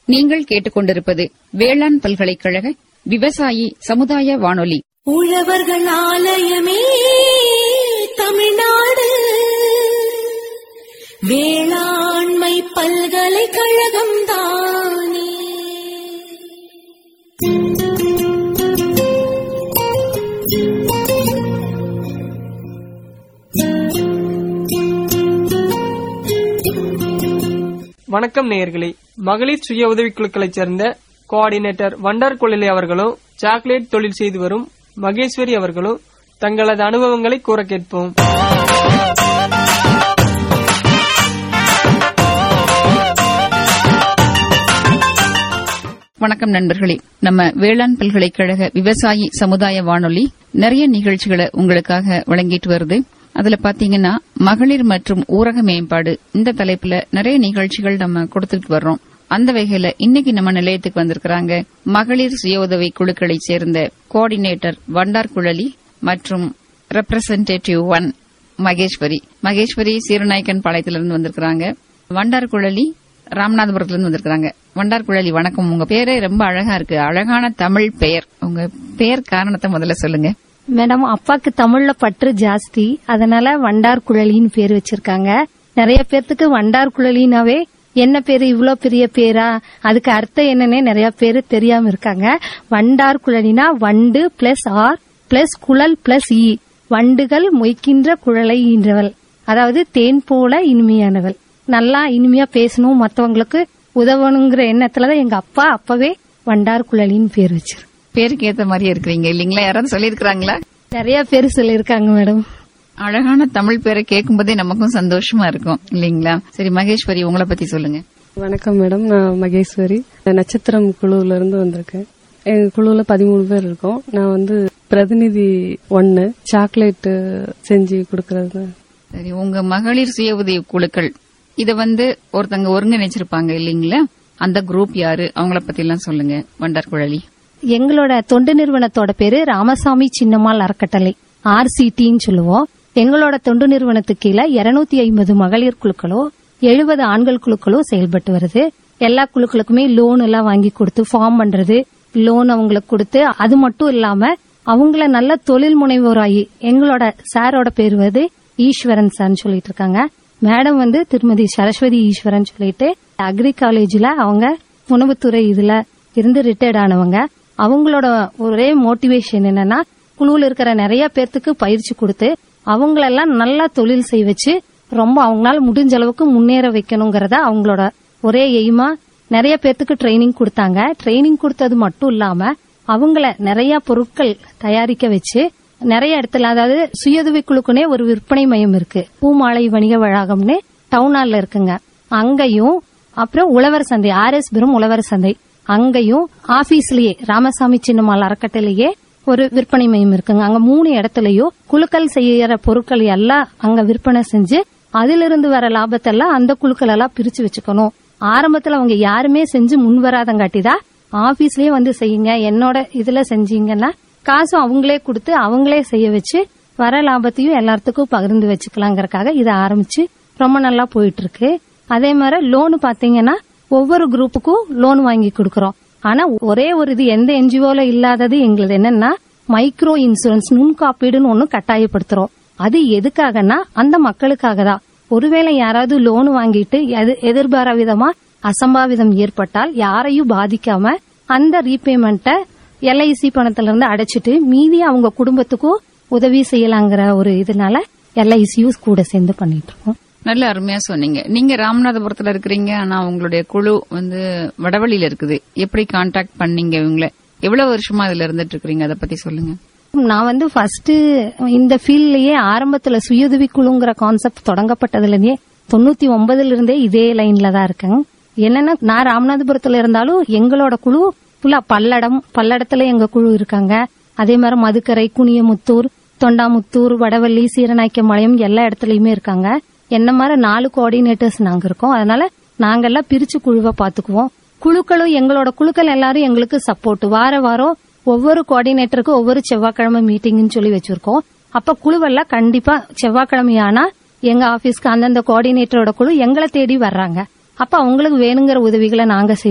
நீங்கள் கேட்டுக்கொண்டிருப்பது வேளாண் பல்கலைக்கழக விவசாயி சமுதாய வானொலி உழவர்கள் ஆலயமே தமிழ்நாடு வேளாண்மை பல்கலைக்கழகம் தானே வணக்கம் நேயர்களே மகளிர் சுய உதவிக்குழுக்களைச் சேர்ந்த கோஆர்டினேட்டர் வண்டார் குழலி அவர்களும் சாக்லேட் தொழில் செய்து வரும் மகேஸ்வரி அவர்களும் தங்களது அனுபவங்களை கூற கேட்போம் வணக்கம் நண்பர்களே நம்ம வேளாண் பல்கலைக்கழக விவசாயி சமுதாய வானொலி நிறைய நிகழ்ச்சிகளை உங்களுக்காக வழங்கிட்டு வருது அதுல பாத்தீங்கன்னா மகளிர் மற்றும் ஊரக மேம்பாடு இந்த தலைப்புல நிறைய நிகழ்ச்சிகள் நம்ம கொடுத்துட்டு வர்றோம் அந்த வகையில இன்னைக்கு நம்ம நிலையத்துக்கு வந்திருக்கிறாங்க மகளிர் சுய உதவி குழுக்களைச் சேர்ந்த கோஆர்டினேட்டர் வண்டார் குழலி மற்றும் ரெப்ரசன்டேட்டிவ் ஒன் மகேஸ்வரி மகேஸ்வரி சீரநாயக்கன் பாளையத்திலிருந்து வந்திருக்கிறாங்க வண்டார் குழலி ராமநாதபுரத்திலிருந்து வந்திருக்காங்க வண்டார் குழலி வணக்கம் உங்க பேரே ரொம்ப அழகா இருக்கு அழகான தமிழ் பெயர் உங்க பெயர் காரணத்தை முதல்ல சொல்லுங்க மேடம் அப்பாக்கு தமிழ்ல பற்று ஜாஸ்தி அதனால வண்டார் குழலின்னு பேர் வச்சிருக்காங்க நிறைய பேர்த்துக்கு வண்டார் குழலினாவே என்ன பேரு இவ்ளோ பெரிய பேரா அதுக்கு அர்த்தம் என்னன்னே நிறைய பேரு தெரியாம இருக்காங்க வண்டார் குழலினா வண்டு பிளஸ் ஆர் பிளஸ் குழல் பிளஸ் இ வண்டுகள் மொய்க்கின்ற குழலை ஈன்றவள் அதாவது தேன் போல இனிமையானவள் நல்லா இனிமையா பேசணும் மத்தவங்களுக்கு உதவணுங்கிற எண்ணத்துலதான் எங்க அப்பா அப்பவே வண்டார் குழலின்னு பேர் வச்சிரு பேருக்கு ஏத்த மாதிரியே இருக்கிறீங்க இல்லீங்களா யாராவது சொல்லியிருக்கிறாங்களா நிறைய பேர் சொல்லியிருக்காங்க மேடம் அழகான தமிழ் பேரை கேட்கும்போதே நமக்கும் சந்தோஷமா இருக்கும் இல்லீங்களா சரி மகேஸ்வரி உங்களை பத்தி சொல்லுங்க வணக்கம் மேடம் நான் மகேஸ்வரி நட்சத்திரம் குழுல இருந்து வந்திருக்கேன் எங்க குழுல பதிமூணு பேர் இருக்கோம் நான் வந்து பிரதிநிதி ஒன்னு சாக்லேட் செஞ்சு கொடுக்கறது சரி உங்க மகளிர் சுய உதவி குழுக்கள் இத வந்து ஒருத்தங்க ஒருங்கிணைச்சிருப்பாங்க இல்லீங்களா அந்த குரூப் யாரு அவங்கள பத்தி எல்லாம் சொல்லுங்க வண்டார் குழலி எங்களோட தொண்டு நிறுவனத்தோட பேரு ராமசாமி சின்னம்மாள் அறக்கட்டளை ஆர்சிடின்னு சொல்லுவோம் எங்களோட தொண்டு நிறுவனத்துக்கு கீழே இருநூத்தி ஐம்பது மகளிர் குழுக்களோ எழுபது ஆண்கள் குழுக்களோ செயல்பட்டு வருது எல்லா குழுக்களுக்குமே லோன் எல்லாம் வாங்கி கொடுத்து ஃபார்ம் பண்றது லோன் அவங்களுக்கு கொடுத்து அது மட்டும் இல்லாம அவங்கள நல்ல தொழில் முனைவோராகி எங்களோட சாரோட பேர் வந்து ஈஸ்வரன் சார்னு சொல்லிட்டு இருக்காங்க மேடம் வந்து திருமதி சரஸ்வதி ஈஸ்வரன் சொல்லிட்டு அக்ரி காலேஜ்ல அவங்க உணவுத்துறை இதுல இருந்து ரிட்டையர்ட் ஆனவங்க அவங்களோட ஒரே மோட்டிவேஷன் என்னன்னா குழுவில் இருக்கிற நிறைய பேர்த்துக்கு பயிற்சி கொடுத்து அவங்களெல்லாம் நல்லா தொழில் செய்ய வச்சு ரொம்ப அவங்களால முடிஞ்ச அளவுக்கு முன்னேற வைக்கணுங்கிறத அவங்களோட ஒரே எய்மா நிறைய பேர்த்துக்கு ட்ரைனிங் கொடுத்தாங்க ட்ரைனிங் கொடுத்தது மட்டும் இல்லாம அவங்கள நிறைய பொருட்கள் தயாரிக்க வச்சு நிறைய இடத்துல அதாவது சுயதுவை குழுக்குனே ஒரு விற்பனை மையம் இருக்கு பூமாலை வணிக வளாகம்னு டவுன் ஹால்ல இருக்குங்க அங்கேயும் அப்புறம் உழவர் சந்தை ஆர் எஸ் பெரும் உழவர் சந்தை அங்கேயும் ஆபீஸ்லயே ராமசாமி சின்னம்மாள் அறக்கட்டளையே ஒரு விற்பனை மையம் இருக்குங்க அங்க மூணு இடத்துலயும் குழுக்கள் செய்யற பொருட்கள் எல்லாம் அங்க விற்பனை செஞ்சு அதிலிருந்து வர லாபத்தெல்லாம் அந்த குழுக்கள் எல்லாம் பிரிச்சு வச்சுக்கணும் ஆரம்பத்துல அவங்க யாருமே செஞ்சு முன் வராதங்காட்டி தான் ஆபீஸ்லயே வந்து செய்யுங்க என்னோட இதுல செஞ்சீங்கன்னா காசும் அவங்களே கொடுத்து அவங்களே செய்ய வச்சு வர லாபத்தையும் எல்லாத்துக்கும் பகிர்ந்து வச்சுக்கலாங்கறக்காக இதை ஆரம்பிச்சு ரொம்ப நல்லா போயிட்டு இருக்கு அதே மாதிரி லோனு பாத்தீங்கன்னா ஒவ்வொரு குரூப்புக்கும் லோன் வாங்கி கொடுக்கறோம் ஆனா ஒரே ஒரு இது எந்த என்ஜிஓல இல்லாதது எங்களுது என்னன்னா மைக்ரோ இன்சூரன்ஸ் நுண் காப்பீடுன்னு ஒண்ணு கட்டாயப்படுத்துறோம் அது எதுக்காகனா அந்த மக்களுக்காக தான் ஒருவேளை யாராவது லோன் வாங்கிட்டு எது- எதிர்பாரா விதமா அசம்பாவிதம் ஏற்பட்டால் யாரையும் பாதிக்காம அந்த ரீபேமெண்ட்டை எல்ஐசி பணத்துல இருந்து அடைச்சிட்டு மீதி அவங்க குடும்பத்துக்கும் உதவி செய்யலாங்கிற ஒரு இதனால எல்ஐசியும் கூட சேர்ந்து பண்ணிட்டு இருக்கோம் நல்ல அருமையா சொன்னீங்க நீங்க ராமநாதபுரத்துல இருக்கிறீங்க ஆனா உங்களுடைய குழு வந்து வடவழியில இருக்குது எப்படி கான்டாக்ட் பண்ணீங்க இவங்கள எவ்வளவு வருஷமா இதுல இருந்துட்டு இருக்கீங்க அதை பத்தி சொல்லுங்க நான் வந்து ஃபர்ஸ்ட் இந்த ஃபீல்ட்லயே ஆரம்பத்துல சுயஉதவி குழுங்கிற கான்செப்ட் தொடங்கப்பட்டதுல இருந்தே தொண்ணூத்தி ஒன்பதுல இருந்தே இதே லைன்ல தான் இருக்கேன் என்னன்னா நான் ராமநாதபுரத்துல இருந்தாலும் எங்களோட குழு ஃபுல்லா பல்லடம் பல்லடத்துல எங்க குழு இருக்காங்க அதே மாதிரி மதுக்கரை குனியமுத்தூர் தொண்டாமுத்தூர் வடவள்ளி சீரநாய்க்கம்பாளையம் எல்லா இடத்துலயுமே இருக்காங்க என்ன மாதிரி நாலு கோஆர்டினேட்டர்ஸ் நாங்க இருக்கோம் அதனால நாங்கெல்லாம் பிரிச்சு குழுவை பாத்துக்குவோம் குழுக்களும் எங்களோட குழுக்கள் எல்லாரும் எங்களுக்கு சப்போர்ட் வார வாரம் ஒவ்வொரு கோஆர்டினேட்டருக்கும் ஒவ்வொரு செவ்வாய்க்கிழமை மீட்டிங்னு சொல்லி வச்சிருக்கோம் அப்ப குழுவெல்லாம் கண்டிப்பா செவ்வாய்க்கிழமை ஆனா எங்க ஆபீஸ்க்கு அந்தந்த கோஆர்டினேட்டரோட குழு எங்களை தேடி வர்றாங்க அப்ப அவங்களுக்கு வேணுங்கிற உதவிகளை நாங்க செய்யறோம்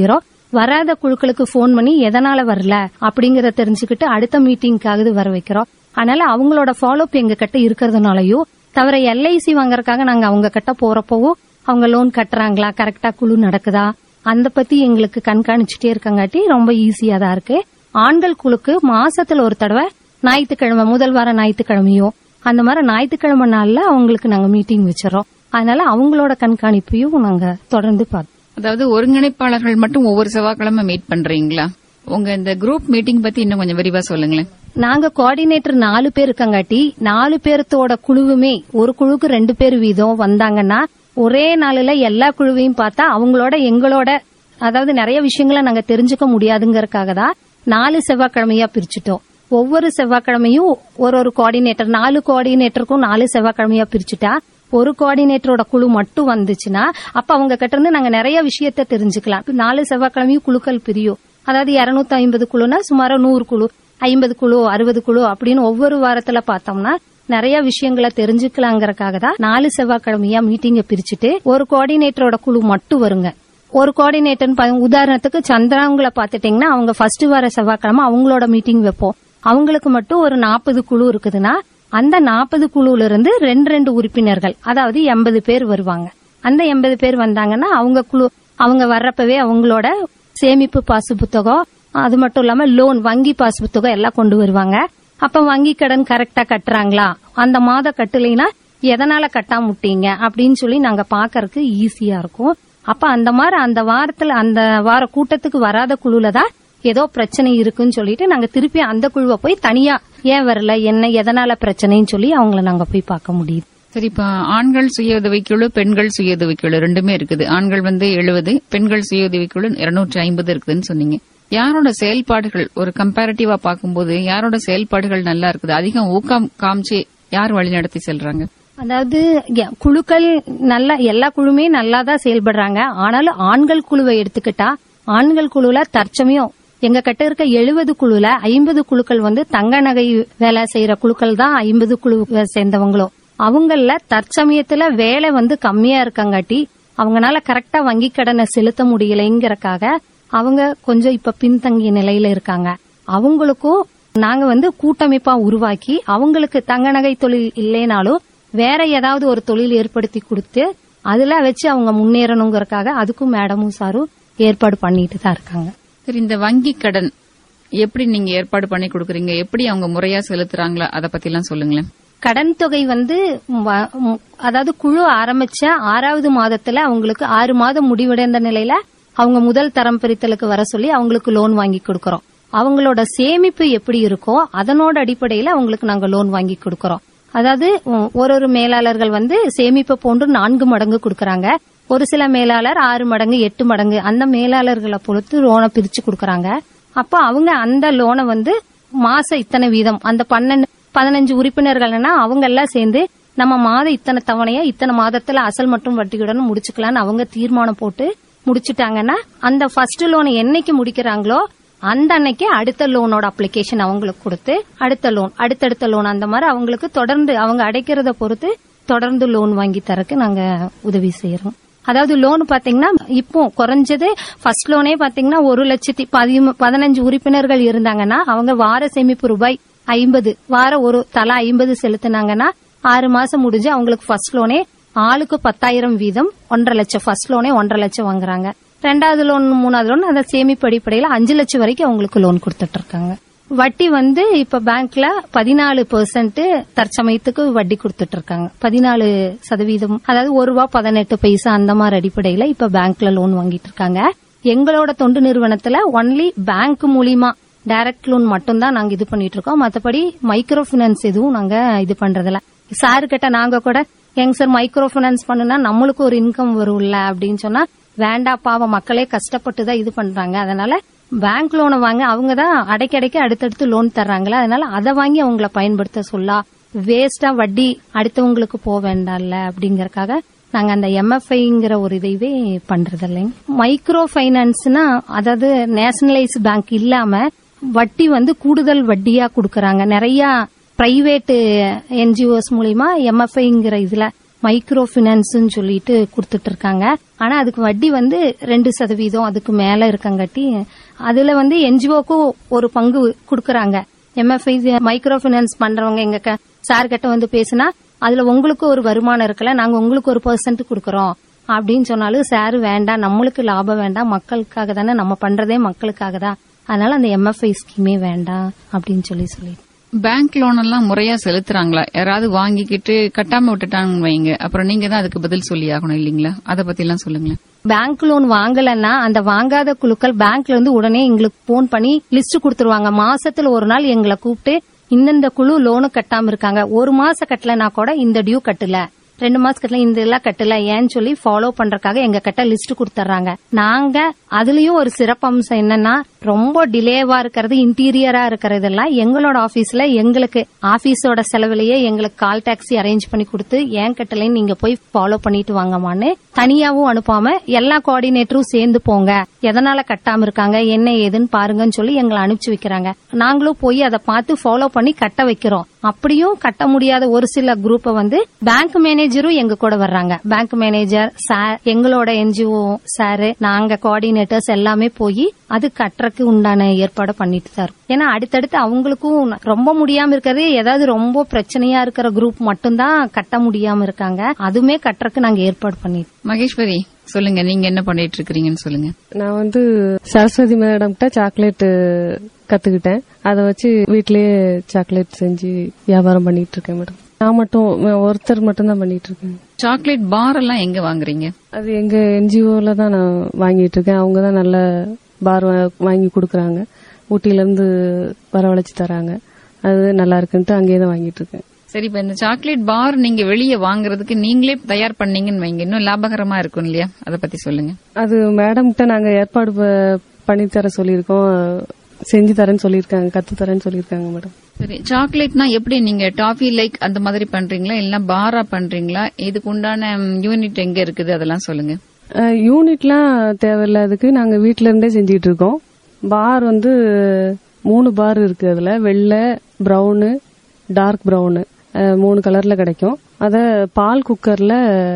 வராத குழுக்களுக்கு ஃபோன் பண்ணி எதனால வரல அப்படிங்கறத தெரிஞ்சுக்கிட்டு அடுத்த மீட்டிங்காவது வர வைக்கிறோம் அதனால அவங்களோட ஃபாலோஅப் எங்க கிட்ட இருக்கிறதுனாலயோ தவிர எல்ஐசி வாங்குறதுக்காக நாங்க அவங்க கிட்ட போறப்பவோ அவங்க லோன் கட்டுறாங்களா கரெக்டா குழு நடக்குதா அந்த பத்தி எங்களுக்கு கண்காணிச்சுட்டே இருக்கங்காட்டி ரொம்ப ஈஸியா தான் இருக்கு ஆண்கள் குழுக்கு மாசத்துல ஒரு தடவை ஞாயிற்றுக்கிழமை முதல் வார ஞாயிற்றுக்கிழமையோ அந்த மாதிரி ஞாயிற்றுக்கிழமை நாள்ல அவங்களுக்கு நாங்க மீட்டிங் வச்சிடறோம் அதனால அவங்களோட கண்காணிப்பையும் நாங்க தொடர்ந்து பார்த்தோம் அதாவது ஒருங்கிணைப்பாளர்கள் மட்டும் ஒவ்வொரு செவ்வாய்க்கிழமை மீட் பண்றீங்களா உங்க இந்த குரூப் மீட்டிங் பத்தி இன்னும் கொஞ்சம் விரிவா சொல்லுங்களேன் நாங்க கோஆர்டினேட்டர் நாலு பேர் இருக்கங்காட்டி நாலு பேர்த்தோட குழுவுமே ஒரு குழுக்கு ரெண்டு பேர் வீதம் வந்தாங்கன்னா ஒரே நாளில எல்லா குழுவையும் பார்த்தா அவங்களோட எங்களோட அதாவது நிறைய விஷயங்களை நாங்க தெரிஞ்சுக்க முடியாதுங்கறதுக்காக தான் நாலு செவ்வாய்க்கிழமையா பிரிச்சுட்டோம் ஒவ்வொரு செவ்வாய்க்கிழமையும் ஒரு ஒரு கோஆர்டினேட்டர் நாலு கோஆர்டினேட்டருக்கும் நாலு செவ்வாய்க்கிழமையா பிரிச்சுட்டா ஒரு கோஆர்டினேட்டரோட குழு மட்டும் வந்துச்சுன்னா அப்ப அவங்க கிட்ட இருந்து நாங்க நிறைய விஷயத்த தெரிஞ்சுக்கலாம் இப்ப நாலு செவ்வாய்க்கிழமையும் குழுக்கள் பிரியும் அதாவது 250 ஐம்பது குழுனா சுமார் நூறு குழு ஐம்பது குழு அறுபது குழு அப்படின்னு ஒவ்வொரு வாரத்துல பார்த்தோம்னா நிறைய விஷயங்களை தெரிஞ்சுக்கலாங்கறக்காக தான் நாலு செவ்வாய்க்கிழமையா மீட்டிங்க பிரிச்சுட்டு ஒரு கோஆர்டினேட்டரோட குழு மட்டும் வருங்க ஒரு கோஆர்டினேட்டர் உதாரணத்துக்கு சந்திராங்களை பாத்துட்டீங்கன்னா அவங்க ஃபர்ஸ்ட் வார செவ்வாய்க்கிழமை அவங்களோட மீட்டிங் வைப்போம் அவங்களுக்கு மட்டும் ஒரு நாற்பது குழு இருக்குதுன்னா அந்த நாற்பது குழுல இருந்து ரெண்டு ரெண்டு உறுப்பினர்கள் அதாவது எண்பது பேர் வருவாங்க அந்த எண்பது பேர் வந்தாங்கன்னா அவங்க குழு அவங்க வர்றப்பவே அவங்களோட சேமிப்பு பாசு புத்தகம் அது மட்டும் இல்லாம லோன் வங்கி பாசு புத்தகம் எல்லாம் கொண்டு வருவாங்க அப்ப வங்கி கடன் கரெக்டா கட்டுறாங்களா அந்த மாத கட்டலைனா எதனால கட்டாம விட்டீங்க அப்படின்னு சொல்லி நாங்க பாக்கறதுக்கு ஈஸியா இருக்கும் அப்ப அந்த மாதிரி அந்த வாரத்துல அந்த வார கூட்டத்துக்கு வராத குழுல தான் ஏதோ பிரச்சனை இருக்குன்னு சொல்லிட்டு நாங்க திருப்பி அந்த குழுவை போய் தனியா ஏன் வரல என்ன எதனால பிரச்சனைன்னு சொல்லி அவங்கள நாங்க போய் பார்க்க முடியுது சரி இப்ப ஆண்கள் சுய உதவிக்குழு பெண்கள் சுய உதவிக்குழு ரெண்டுமே இருக்குது ஆண்கள் வந்து எழுபது பெண்கள் சுய உதவிக்குழு இருநூற்றி ஐம்பது இருக்குதுன்னு சொன்னீங்க யாரோட செயல்பாடுகள் ஒரு கம்பேரிட்டிவா பார்க்கும்போது யாரோட செயல்பாடுகள் நல்லா இருக்குது அதிகம் ஊக்கம் காமிச்சு யார் வழிநடத்தி செல்றாங்க அதாவது ய- குழுக்கள் நல்லா எல்லா குழுமே நல்லா தான் செயல்படுறாங்க ஆனாலும் ஆண்கள் குழுவை எடுத்துக்கிட்டா ஆண்கள் குழுல தற்சமயம் எங்க கிட்ட இருக்க எழுபது குழுல ஐம்பது குழுக்கள் வந்து தங்க நகை வேலை செய்யற குழுக்கள் தான் ஐம்பது குழு சேர்ந்தவங்களும் அவங்கள தற்சமயத்துல வேலை வந்து கம்மியா இருக்கங்காட்டி அவங்கனால கரெக்டா வங்கி கடனை செலுத்த முடியலைங்கறக்காக அவங்க கொஞ்சம் இப்ப பின்தங்கிய நிலையில இருக்காங்க அவங்களுக்கும் நாங்க வந்து கூட்டமைப்பா உருவாக்கி அவங்களுக்கு தங்க நகை தொழில் இல்லைனாலும் வேற ஏதாவது ஒரு தொழில் ஏற்படுத்தி கொடுத்து அதுல வச்சு அவங்க முன்னேறணுங்கறக்காக அதுக்கும் மேடமும் சாரும் ஏற்பாடு பண்ணிட்டு தான் இருக்காங்க சரி இந்த வங்கி கடன் எப்படி நீங்க ஏற்பாடு பண்ணி கொடுக்கறீங்க எப்படி அவங்க முறையா செலுத்துறாங்களா அத பத்தி எல்லாம் சொல்லுங்களேன் கடன் தொகை வந்து வ- ம், அதாவது குழு ஆரம்பிச்ச ஆறாவது மாதத்துல அவங்களுக்கு ஆறு மாதம் முடிவடைந்த நிலையில அவங்க முதல் தரம் பிரித்தலுக்கு வர சொல்லி அவங்களுக்கு லோன் வாங்கி கொடுக்கறோம் அவங்களோட சேமிப்பு எப்படி இருக்கோ அதனோட அடிப்படையில அவங்களுக்கு நாங்க லோன் வாங்கி கொடுக்கறோம் அதாவது உம், ஒரு ஒரு மேலாளர்கள் வந்து சேமிப்பு போன்று நான்கு மடங்கு கொடுக்கறாங்க ஒரு சில மேலாளர் ஆறு மடங்கு எட்டு மடங்கு அந்த மேலாளர்களை பொறுத்து லோனை பிரிச்சு கொடுக்கறாங்க அப்ப அவங்க அந்த லோனை வந்து மாசம் இத்தனை வீதம் அந்த பன்னெண்டு பதினஞ்சு உறுப்பினர்கள்னா அவங்க எல்லாம் சேர்ந்து நம்ம மாதம் இத்தனை தவணையா இத்தனை மாதத்துல அசல் மற்றும் வட்டியுடன் முடிச்சுக்கலாம்னு அவங்க தீர்மானம் போட்டு முடிச்சிட்டாங்கன்னா அந்த ஃபர்ஸ்ட் லோனை என்னைக்கு முடிக்கிறாங்களோ அந்த அன்னைக்கு அடுத்த லோனோட அப்ளிகேஷன் அவங்களுக்கு கொடுத்து அடுத்த லோன் அடுத்தடுத்த லோன் அந்த மாதிரி அவங்களுக்கு தொடர்ந்து அவங்க அடைக்கிறத பொறுத்து தொடர்ந்து லோன் வாங்கி தரக்கு நாங்க உதவி செய்யறோம் அதாவது லோன் பாத்தீங்கன்னா இப்போ குறைஞ்சது ஃபர்ஸ்ட் லோனே பாத்தீங்கன்னா ஒரு லட்சத்தி பதிமூ- பதினஞ்சு உறுப்பினர்கள் இருந்தாங்கன்னா அவங்க வார சேமிப்பு ரூபாய் ஐம்பது வார ஒரு தலா ஐம்பது செலுத்தினாங்கன்னா ஆறு மாசம் முடிஞ்சு அவங்களுக்கு ஃபர்ஸ்ட் லோனே ஆளுக்கு பத்தாயிரம் வீதம் ஒன்றரை லட்சம் ஃபர்ஸ்ட் லோனே ஒன்றரை லட்சம் வாங்குறாங்க ரெண்டாவது லோன் மூணாவது லோன் அந்த சேமிப்பு அடிப்படையில அஞ்சு லட்சம் வரைக்கும் அவங்களுக்கு லோன் கொடுத்துட்டு இருக்காங்க வட்டி வந்து இப்ப பேங்க்ல பதினாலு பெர்சென்ட் தற்சமயத்துக்கு வட்டி கொடுத்துட்டு இருக்காங்க பதினாலு சதவீதம் அதாவது ஒரு ரூபா பதினெட்டு பைசா அந்த மாதிரி அடிப்படையில இப்ப பேங்க்ல லோன் வாங்கிட்டு இருக்காங்க எங்களோட தொண்டு நிறுவனத்துல ஒன்லி பேங்க் மூலியமா டைரக்ட் லோன் மட்டும் தான் நாங்க இது பண்ணிட்டு இருக்கோம் மத்தபடி மைக்ரோ பினான்ஸ் எதுவும் நாங்க இது பண்றதில்ல சார் கிட்ட நாங்க கூட எங்க சார் மைக்ரோ பினான்ஸ் பண்ணுனா நம்மளுக்கு ஒரு இன்கம் வரும்ல அப்படின்னு சொன்னா வேண்டாம் பாவம் மக்களே கஷ்டப்பட்டு தான் இது பண்றாங்க அதனால பேங்க் லோனை வாங்க அவங்க தான் அடைக்கடைக்கு அடுத்தடுத்து லோன் தர்றாங்களா அதனால அதை வாங்கி அவங்கள பயன்படுத்த சொல்லா வேஸ்டா வட்டி அடுத்தவங்களுக்கு போக வேண்டாம்ல அப்படிங்கறக்காக நாங்க அந்த எம்எஃப்ஐங்கிற ஒரு இதைவே பண்றது இல்லைங்க மைக்ரோ பைனான்ஸ்னா அதாவது நேஷனலைஸ் பேங்க் இல்லாம வட்டி வந்து கூடுதல் வட்டியா கொடுக்கறாங்க நிறைய பிரைவேட் என்ஜிஓஸ் மூலியமா எம்எஃப்ஐங்கிற இதுல மைக்ரோ பினான்ஸ்னு சொல்லிட்டு கொடுத்துட்டு இருக்காங்க ஆனா அதுக்கு வட்டி வந்து ரெண்டு சதவீதம் அதுக்கு மேல இருக்கங்காட்டி அதுல வந்து என்ஜிஓக்கும் ஒரு பங்கு கொடுக்கறாங்க எம்எஃப்ஐ மைக்ரோ பினான்ஸ் பண்றவங்க எங்க க- சார் கிட்ட வந்து பேசினா அதுல உங்களுக்கு ஒரு வருமானம் இருக்கல நாங்க உங்களுக்கு ஒரு பெர்சன்ட் கொடுக்கறோம் அப்படின்னு சொன்னாலும் சார் வேண்டாம் நம்மளுக்கு லாபம் வேண்டாம் மக்களுக்காக தானே நம்ம பண்றதே மக்களுக்காக தான் அதனால அந்த எம்எஃப்ஐ ஸ்கீமே வேண்டாம் அப்படின்னு சொல்லி சொல்லி பேங்க் லோன் எல்லாம் முறையா செலுத்துறாங்களா யாராவது வாங்கிக்கிட்டு கட்டாம விட்டுட்டாங்கன்னு வைங்க அப்புறம் நீங்க தான் அதுக்கு பதில் சொல்லி ஆகணும் இல்லீங்களா அத பத்தி எல்லாம் சொல்லுங்களேன் பேங்க் லோன் வாங்கலன்னா அந்த வாங்காத குழுக்கள் பேங்க்ல இருந்து உடனே எங்களுக்கு போன் பண்ணி லிஸ்ட் கொடுத்துருவாங்க மாசத்துல ஒரு நாள் எங்களை கூப்பிட்டு இந்தந்த குழு லோனு கட்டாம இருக்காங்க ஒரு மாசம் கட்டலனா கூட இந்த டியூ கட்டல ரெண்டு மாசம் கட்டல இந்த எல்லாம் கட்டல ஏன்னு சொல்லி ஃபாலோ பண்றதுக்காக எங்க கிட்ட லிஸ்ட் கொடுத்துறாங்க நாங்க அதுலயும் ஒரு சிறப்பம்சம் என்னன்னா ரொம்ப டிலேவா இருக்கிறது இன்டீரியரா இருக்கிறதெல்லாம் எங்களோட ஆபீஸ்ல எங்களுக்கு ஆபீஸோட செலவுலயே எங்களுக்கு கால் டாக்ஸி அரேஞ்ச் பண்ணி கொடுத்து ஏன் கட்டலைன்னு நீங்க போய் ஃபாலோ பண்ணிட்டு வாங்கம்மான்னு தனியாவும் அனுப்பாம எல்லா கோஆர்டினேட்டரும் சேர்ந்து போங்க எதனால கட்டாம இருக்காங்க என்ன ஏதுன்னு பாருங்கன்னு சொல்லி எங்களை அனுப்பிச்சு வைக்கிறாங்க நாங்களும் போய் அதை பார்த்து ஃபாலோ பண்ணி கட்ட வைக்கிறோம் அப்படியும் கட்ட முடியாத ஒரு சில குரூப்பை வந்து பேங்க் மேனேஜரும் எங்க கூட வர்றாங்க பேங்க் மேனேஜர் சார் எங்களோட என்ஜிஓ சார் நாங்க கோஆர்டினேட்டர்ஸ் எல்லாமே போய் அது கட்டுறதுக்கு உண்டான ஏற்பாடு பண்ணிட்டு தான் இருக்கோம். ஏன்னா அடுத்தடுத்து அவங்களுக்கும் ரொம்ப முடியாம இருக்கிறது ஏதாவது ரொம்ப பிரச்சனையா இருக்கிற குரூப் மட்டும்தான் கட்ட முடியாம இருக்காங்க அதுவுமே கட்டுறதுக்கு நாங்க ஏற்பாடு பண்ணிட்டு மகேஸ்வரி சொல்லுங்க நீங்க என்ன பண்ணிட்டு இருக்கீங்கன்னு சொல்லுங்க நான் வந்து சரஸ்வதி மேடம்கிட்ட சாக்லேட் கத்துக்கிட்டேன் அதை வச்சு வீட்லயே சாக்லேட் செஞ்சு வியாபாரம் பண்ணிட்டு இருக்கேன் மேடம் நான் மட்டும் ஒருத்தர் மட்டும் தான் பண்ணிட்டு இருக்கேன் சாக்லேட் பார் எல்லாம் எங்க வாங்குறீங்க அது எங்க என்ஜிஓல தான் நான் வாங்கிட்டு இருக்கேன் அவங்க தான் நல்ல பார் வா- வாங்கி கொடுக்கறாங்க ஊட்டில இருந்து வரவழைச்சு தராங்க அது நல்லா இருக்குன்ட்டு அங்கேயே தான் வாங்கிட்டு இருக்கேன் சரி இப்ப இந்த சாக்லேட் பார் நீங்க வெளியே வாங்குறதுக்கு நீங்களே தயார் பண்ணீங்கன்னு வைங்க இன்னும் லாபகரமா இருக்கும் இல்லையா அத பத்தி சொல்லுங்க அது மேடம்கிட்ட நாங்க ஏற்பாடு ப- பண்ணி தர சொல்லியிருக்கோம் செஞ்சு தரேன்னு சொல்லியிருக்காங்க கத்து தரேன்னு சொல்லியிருக்காங்க மேடம் சரி சாக்லேட்னா எப்படி நீங்க டாஃபி லைக் அந்த மாதிரி பண்றீங்களா இல்ல பாரா பண்றீங்களா இதுக்கு உண்டான யூனிட் எங்க இருக்குது அதெல்லாம் சொல்லுங்க அஹ், யூனிட்லாம் தேவையில்லாததுக்கு நாங்க வீட்ல இருந்தே செஞ்சுட்டு இருக்கோம் பார் வந்து மூணு பார் இருக்கு அதுல வெள்ளை பிரவுனு டார்க் பிரவுனு மூணு கலர்ல கிடைக்கும் அத பால் குக்கர்ல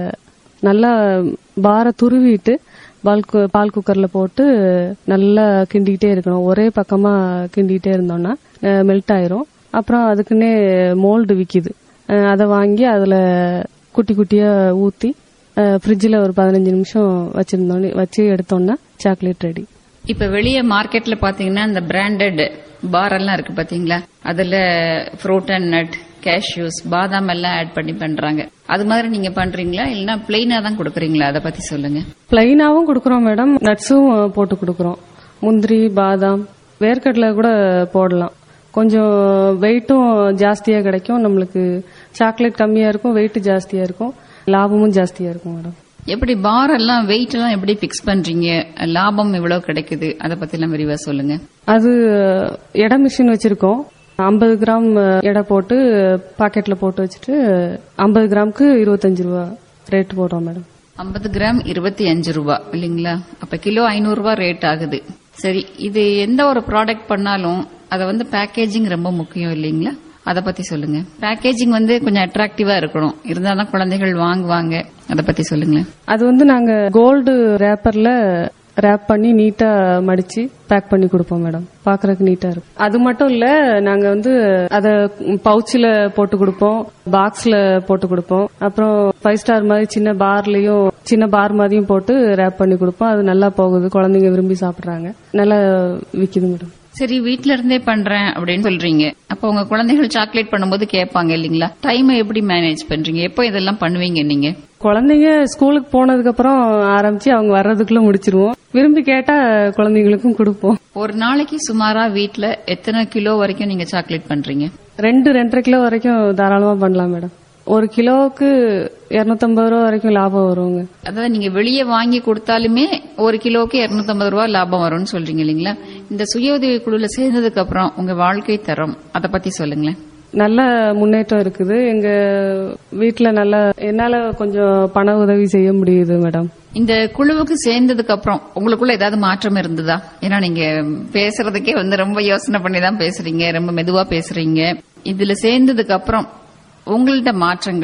நல்லா பாரை துருவிட்டு பால் கு- பால் குக்கர்ல போட்டு நல்லா கிண்டிக்கிட்டே இருக்கணும் ஒரே பக்கமா கிண்டிக்கிட்டே இருந்தோம்னா மெல்ட் ஆயிரும் அப்புறம் அதுக்குன்னே மோல்டு விக்குது அஹ், அதை வாங்கி அதுல குட்டி குட்டியா ஊத்தி ஃப்ரிட்ஜில் ஒரு பதினஞ்சு நிமிஷம் வச்சிருந்தோன்னே வச்சு எடுத்தோம்னா சாக்லேட் ரெடி இப்ப வெளியே மார்க்கெட்ல பாத்தீங்கன்னா இந்த பிராண்டட் பார் எல்லாம் இருக்கு பாத்தீங்களா அதுல ஃப்ரூட் அண்ட் நட் கேஷ்யூஸ் பாதாம் எல்லாம் ஆட் பண்ணி பண்றாங்க அது மாதிரி நீங்க பண்றீங்களா இல்லனா பிளெயினா தான் கொடுக்கறீங்களா அத பத்தி சொல்லுங்க பிளைனாவும் கொடுக்குறோம் மேடம் நட்ஸும் போட்டு கொடுக்குறோம் முந்திரி பாதாம் வேர்க்கடலை கூட போடலாம் கொஞ்சம் வெயிட்டும் ஜாஸ்தியா கிடைக்கும் நம்மளுக்கு சாக்லேட் கம்மியா இருக்கும் வெயிட் ஜாஸ்தியா இருக்கும் லாபமும் ஜாஸ்தியா இருக்கும் மேடம் எப்படி பார் எல்லாம் வெயிட் எல்லாம் எப்படி பிக்ஸ் பண்றீங்க லாபம் எவ்வளவு கிடைக்குது அத பத்தி எல்லாம் விரிவா சொல்லுங்க அது எடை மிஷின் வச்சிருக்கோம் ஐம்பது கிராம் எடை போட்டு பாக்கெட்ல போட்டு வச்சுட்டு ஐம்பது கிராமுக்கு இருபத்தஞ்சு ரூபா ரேட் போடுறோம் மேடம் 50 கிராம் இருபத்தி அஞ்சு ரூபா இல்லைங்களா அப்ப கிலோ ஐநூறு ரூபாய் ரேட் ஆகுது சரி இது எந்த ஒரு ப்ராடக்ட் பண்ணாலும் அத வந்து பேக்கேஜிங் ரொம்ப முக்கியம் இல்லைங்களா அத பத்தி சொல்லுங்க பேக்கேஜிங் வந்து கொஞ்சம் அட்ராக்டிவா இருக்கணும் இருந்தாதான் குழந்தைகள் வாங்குவாங்க அத பத்தி சொல்லுங்களேன் அது வந்து நாங்க கோல்டு ரேப்பர்ல ரேப் பண்ணி நீட்டா மடிச்சு பேக் பண்ணி கொடுப்போம் மேடம் பாக்குறதுக்கு நீட்டா இருக்கும் அது மட்டும் இல்ல நாங்க வந்து அத பவுச்சில் போட்டு கொடுப்போம் பாக்ஸ்ல போட்டு கொடுப்போம் அப்புறம் ஃபைவ் ஸ்டார் மாதிரி சின்ன பார்லயும் சின்ன பார் மாதிரியும் போட்டு ரேப் பண்ணி கொடுப்போம் அது நல்லா போகுது குழந்தைங்க விரும்பி சாப்பிடுறாங்க நல்லா விக்குது மேடம் சரி வீட்ல இருந்தே பண்றேன் அப்படின்னு சொல்றீங்க அப்ப உங்க குழந்தைகள் சாக்லேட் பண்ணும்போது கேட்பாங்க இல்லைங்களா டைமை எப்படி மேனேஜ் பண்றீங்க எப்போ இதெல்லாம் பண்ணுவீங்க நீங்க குழந்தைங்க ஸ்கூலுக்கு போனதுக்கு அப்புறம் ஆரம்பிச்சு அவங்க வர்றதுக்குள்ள முடிச்சிருவோம் விரும்பி கேட்டா குழந்தைங்களுக்கும் கொடுப்போம் ஒரு நாளைக்கு சுமாரா வீட்ல எத்தனை கிலோ வரைக்கும் நீங்க சாக்லேட் பண்றீங்க ரெண்டு ரெண்டரை கிலோ வரைக்கும் தாராளமா பண்ணலாம் மேடம் ஒரு கிலோவுக்கு இருநூத்தம்பது ரூபா வரைக்கும் லாபம் வருவாங்க அதாவது நீங்க வெளியே வாங்கி கொடுத்தாலுமே ஒரு கிலோக்கு 250 ரூபாய் லாபம் வரும்னு சொல்றீங்க இல்லைங்களா இந்த சுய உதவி குழுல சேர்ந்ததுக்கு அப்புறம் உங்க வாழ்க்கை தரம் அத பத்தி சொல்லுங்களேன் நல்ல முன்னேற்றம் இருக்குது எங்க வீட்டுல நல்ல என்னால கொஞ்சம் பண உதவி செய்ய முடியுது மேடம் இந்த குழுவுக்கு சேர்ந்ததுக்கு அப்புறம் உங்களுக்குள்ள ஏதாவது மாற்றம் இருந்ததா ஏன்னா நீங்க பேசுறதுக்கே வந்து ரொம்ப யோசனை பண்ணி தான் பேசுறீங்க ரொம்ப மெதுவா பேசுறீங்க இதுல சேர்ந்ததுக்கு அப்புறம் உங்கள்ட்ட மாற்றங்கள்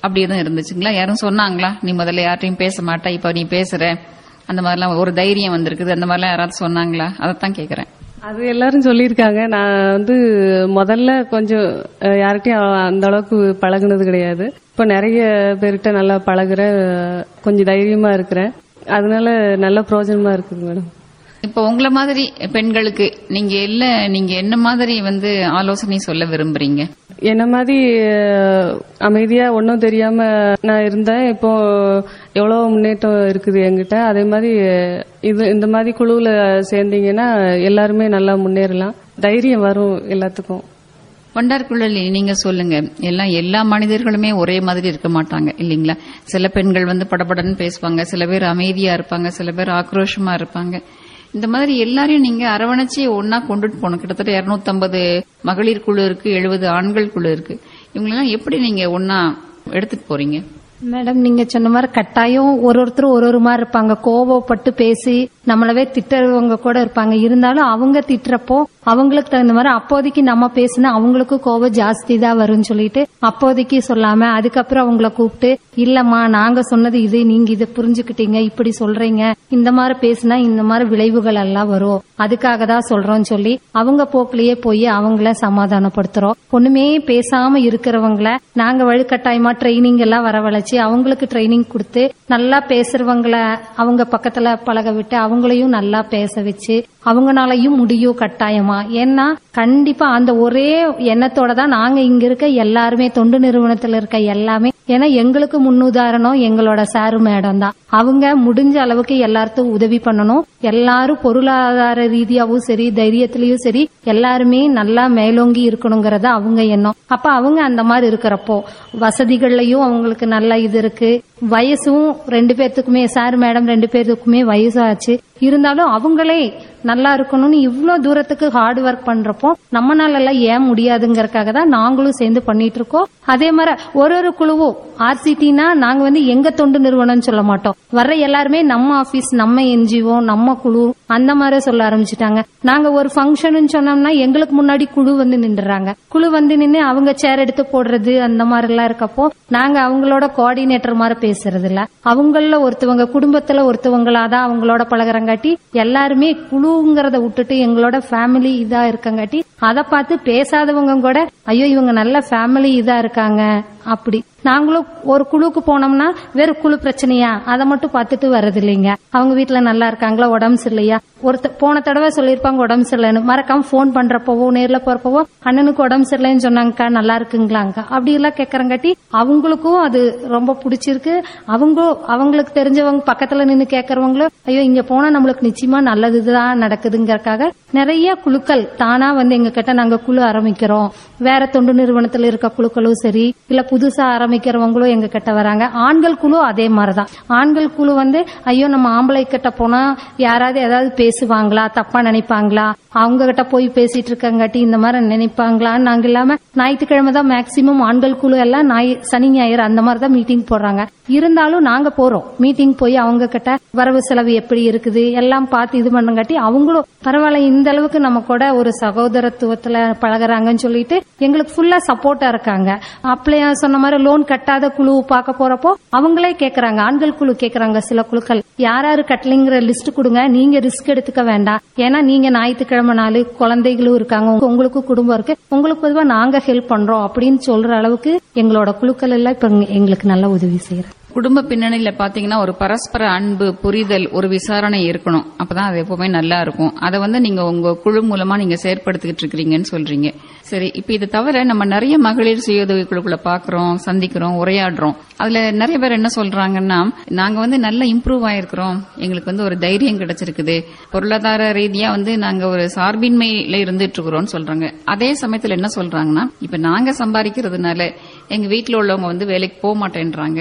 அப்படி எதுவும் இருந்துச்சுங்களா யாரும் சொன்னாங்களா நீ முதல்ல யார்ட்டையும் பேச மாட்டா இப்ப நீ பேசுற அந்த மாதிரிலாம் ஒரு தைரியம் வந்திருக்குது அந்த மாதிரிலாம் யாராவது சொன்னாங்களா அதைத்தான் கேக்குறேன் அது எல்லாரும் சொல்லியிருக்காங்க நான் வந்து முதல்ல கொஞ்சம் அஹ், யார்கிட்டயும் அந்த அளவுக்கு பழகுனது கிடையாது இப்ப நிறைய பேர்கிட்ட நல்லா பழகுறேன் கொஞ்சம் தைரியமா இருக்கிறேன் அதனால நல்ல பிரயோஜனமா இருக்குது மேடம் இப்போ உங்கள மாதிரி பெண்களுக்கு நீங்க இல்ல நீங்க என்ன மாதிரி வந்து ஆலோசனை சொல்ல விரும்புறீங்க என்ன மாதிரி அஹ், அமைதியா ஒன்றும் தெரியாம நான் இருந்தேன் இப்போ எவ்வளவு முன்னேற்றம் இருக்குது என்கிட்ட அதே மாதிரி அஹ், இது இந்த மாதிரி குழுவுல சேர்ந்தீங்கன்னா எல்லாருமே நல்லா முன்னேறலாம் தைரியம் வரும் எல்லாத்துக்கும் வண்டார்குழலி நீங்க சொல்லுங்க எல்லாம் எல்லா மனிதர்களுமே ஒரே மாதிரி இருக்க மாட்டாங்க இல்லீங்களா சில பெண்கள் வந்து படபடன்னு பேசுவாங்க சில பேர் அமைதியா இருப்பாங்க சில பேர் ஆக்ரோஷமா இருப்பாங்க இந்த மாதிரி எல்லாரையும் நீங்க அரவணைச்சு ஒன்னா கொண்டுட்டு போகணும் கிட்டத்தட்ட 250 மகளிர் குழு இருக்கு எழுபது ஆண்கள் குழு இருக்கு இவங்களெல்லாம் எப்படி நீங்க ஒன்னா எடுத்துட்டு போறீங்க மேடம் நீங்க சொன்ன மாதிரி கட்டாயம் ஒரு ஒருத்தர் ஒரு ஒரு மாதிரி இருப்பாங்க கோவப்பட்டு பேசி நம்மளவே திட்டுறவங்க கூட இருப்பாங்க இருந்தாலும் அவங்க திட்டுறப்போ அவங்களுக்கு தகுந்த மாதிரி அப்போதைக்கு நம்ம பேசினா அவங்களுக்கும் கோவம் ஜாஸ்தி தான் வரும்னு சொல்லிட்டு அப்போதைக்கு சொல்லாம அதுக்கப்புறம் அவங்கள கூப்பிட்டு இல்லம்மா நாங்க சொன்னது இது நீங்க இதை புரிஞ்சுக்கிட்டீங்க இப்படி சொல்றீங்க இந்த மாதிரி பேசினா இந்த மாதிரி விளைவுகள் எல்லாம் வரும் அதுக்காக தான் சொல்றோம்னு சொல்லி அவங்க போக்கிலேயே போய் அவங்கள சமாதானப்படுத்துறோம் ஒண்ணுமே பேசாம இருக்கிறவங்கள நாங்க வலுக்கட்டாயமா ட்ரைனிங் எல்லாம் வரவழைச்சு அவங்களுக்கு ட்ரைனிங் கொடுத்து நல்லா பேசுறவங்கள அவங்க பக்கத்துல பழக விட்டு அவங்களையும் நல்லா பேச வச்சு அவங்கனாலையும் முடியும் கட்டாயமா ஏன்னா கண்டிப்பா அந்த ஒரே எண்ணத்தோட தான் நாங்க இங்க இருக்க எல்லாருமே தொண்டு நிறுவனத்துல இருக்க எல்லாமே ஏன்னா எங்களுக்கு முன்னுதாரணம் எங்களோட சாரு மேடம் தான் அவங்க முடிஞ்ச அளவுக்கு எல்லாருக்கும் உதவி பண்ணணும் எல்லாரும் பொருளாதார ரீதியாவும் சரி தைரியத்திலயும் சரி எல்லாருமே நல்லா மேலோங்கி இருக்கணுங்கறத அவங்க எண்ணம் அப்ப அவங்க அந்த மாதிரி இருக்கிறப்போ வசதிகள்லயும் அவங்களுக்கு நல்ல இது இருக்கு வயசும் ரெண்டு பேர்த்துக்குமே சார் மேடம் ரெண்டு பேர்த்துக்குமே வயசாச்சு இருந்தாலும் அவங்களே நல்லா இருக்கணும்னு இவ்ளோ தூரத்துக்கு ஹார்ட் ஒர்க் பண்றப்போ நம்மனால எல்லாம் ஏன் முடியாதுங்கறக்காக தான் நாங்களும் சேர்ந்து பண்ணிட்டு இருக்கோம் அதே மாதிரி ஒரு ஒரு குழுவும் ஆர்சிடினா நாங்க வந்து எங்க தொண்டு நிறுவனம்னு சொல்ல மாட்டோம் வர்ற எல்லாருமே நம்ம ஆபீஸ் நம்ம என்ஜிஓ நம்ம குழு அந்த மாதிரி சொல்ல ஆரம்பிச்சிட்டாங்க நாங்க ஒரு ஃபங்க்ஷன் சொன்னோம்னா எங்களுக்கு முன்னாடி குழு வந்து நின்றுறாங்க குழு வந்து நின்று அவங்க சேர் எடுத்து போடுறது அந்த மாதிரி எல்லாம் இருக்கப்போ நாங்க அவங்களோட கோஆர்டினேட்டர் மாதிரி பேசுறது இல்ல அவங்கள ஒருத்தவங்க குடும்பத்துல ஒருத்தவங்களாதான் அவங்களோட பழகுறங்காட்டி எல்லாருமே குழுங்கிறத விட்டுட்டு எங்களோட ஃபேமிலி இதா இருக்கங்காட்டி அதை பார்த்து பேசாதவங்க கூட ஐயோ இவங்க நல்ல ஃபேமிலி இதா இருக்காங்க அப்படி நாங்களும் ஒரு குழுக்கு போனோம்னா வெறும் குழு பிரச்சனையா அதை மட்டும் பார்த்துட்டு வர்றது இல்லைங்க அவங்க வீட்டுல நல்லா இருக்காங்களா உடம்பு சரியில்லையா ஒருத்த போன தடவை சொல்லியிருப்பாங்க உடம்பு சரியில்லைன்னு மறக்காம போன் பண்றப்பவோ நேர்ல போறப்பவோ அண்ணனுக்கு உடம்பு சரியில்லைன்னு சொன்னாங்கக்கா நல்லா இருக்குங்களாங்க அப்படி எல்லாம் கேட்கறங்காட்டி அவங்களுக்கும் அது ரொம்ப பிடிச்சிருக்கு அவங்க அவங்களுக்கு தெரிஞ்சவங்க பக்கத்துல நின்னு கேட்கறவங்களும் ஐயோ இங்க போனா நம்மளுக்கு நிச்சயமா நல்லதுதான் நடக்குதுங்கறக்காக நிறைய குழுக்கள் தானா வந்து எங்க கிட்ட நாங்க குழு ஆரம்பிக்கிறோம் வேற தொண்டு நிறுவனத்துல இருக்க குழுக்களும் சரி இல்ல புதுசா ஆரம்பிக்கிறவங்களும் எங்க கிட்ட வராங்க ஆண்கள் குழு அதே மாதிரிதான் ஆண்கள் குழு வந்து ஐயோ நம்ம ஆம்பளை கிட்ட போனா யாராவது ஏதாவது பேசுவாங்களா தப்பா நினைப்பாங்களா அவங்க கிட்ட போய் பேசிட்டு இருக்கங்காட்டி இந்த மாதிரி நினைப்பாங்களான்னு நாங்க இல்லாம ஞாயிற்றுக்கிழமை தான் மேக்சிமம் ஆண்கள் குழு எல்லாம் ஞாயி- சனி ஞாயிறு அந்த மாதிரி தான் மீட்டிங் போடுறாங்க இருந்தாலும் நாங்க போறோம் மீட்டிங் போய் அவங்க கிட்ட வரவு செலவு எப்படி இருக்குது எல்லாம் பார்த்து இது பண்ணங்காட்டி அவங்களும் பரவாயில்ல இந்த அளவுக்கு நம்ம கூட ஒரு சகோதரத்துவத்துல பழகுறாங்கன்னு சொல்லிட்டு எங்களுக்கு ஃபுல்லா சப்போர்ட்டா இருக்காங்க அப்படியே சொன்ன மாதிரி லோன் கட்டாத குழு பார்க்க போறப்போ அவங்களே கேக்குறாங்க ஆண்கள் குழு கேக்குறாங்க சில குழுக்கள் யார் யாரு கட்டலைங்கிற லிஸ்ட் கொடுங்க நீங்க ரிஸ்க் எடுத்துக்க வேண்டாம் ஏன்னா நீங்க ஞாயிற்றுக்கிழமை நாள் குழந்தைகளும் இருக்காங்க உங்க- உங்களுக்கு குடும்பம் இருக்கு உங்களுக்கு பொதுவா நாங்க ஹெல்ப் பண்றோம் அப்படின்னு சொல்ற அளவுக்கு எங்களோட குழுக்கள் எல்லாம் இப்ப எங்களுக்கு நல்ல உதவி செய்யறாங்க குடும்ப பின்னணியில பாத்தீங்கன்னா ஒரு பரஸ்பர அன்பு புரிதல் ஒரு விசாரணை இருக்கணும் அப்பதான் அது எப்பவுமே நல்லா இருக்கும் அதை வந்து நீங்க உங்க குழு மூலமா நீங்க செயற்படுத்திக்கிட்டு இருக்கிறீங்கன்னு சொல்றீங்க சரி இப்ப இது தவிர நம்ம நிறைய மகளிர் சுய உதவி குழுக்களை பாக்குறோம் சந்திக்கிறோம் உரையாடுறோம் அதுல நிறைய பேர் என்ன சொல்றாங்கன்னா நாங்க வந்து நல்லா இம்ப்ரூவ் ஆயிருக்கிறோம் எங்களுக்கு வந்து ஒரு தைரியம் கிடைச்சிருக்குது பொருளாதார ரீதியா வந்து நாங்க ஒரு சார்பின்மையில இருந்துட்டு இருக்கிறோம்னு சொல்றாங்க அதே சமயத்துல என்ன சொல்றாங்கன்னா இப்ப நாங்க சம்பாதிக்கிறதுனால எங்க வீட்டுல உள்ளவங்க வந்து வேலைக்கு போக மாட்டேன்றாங்க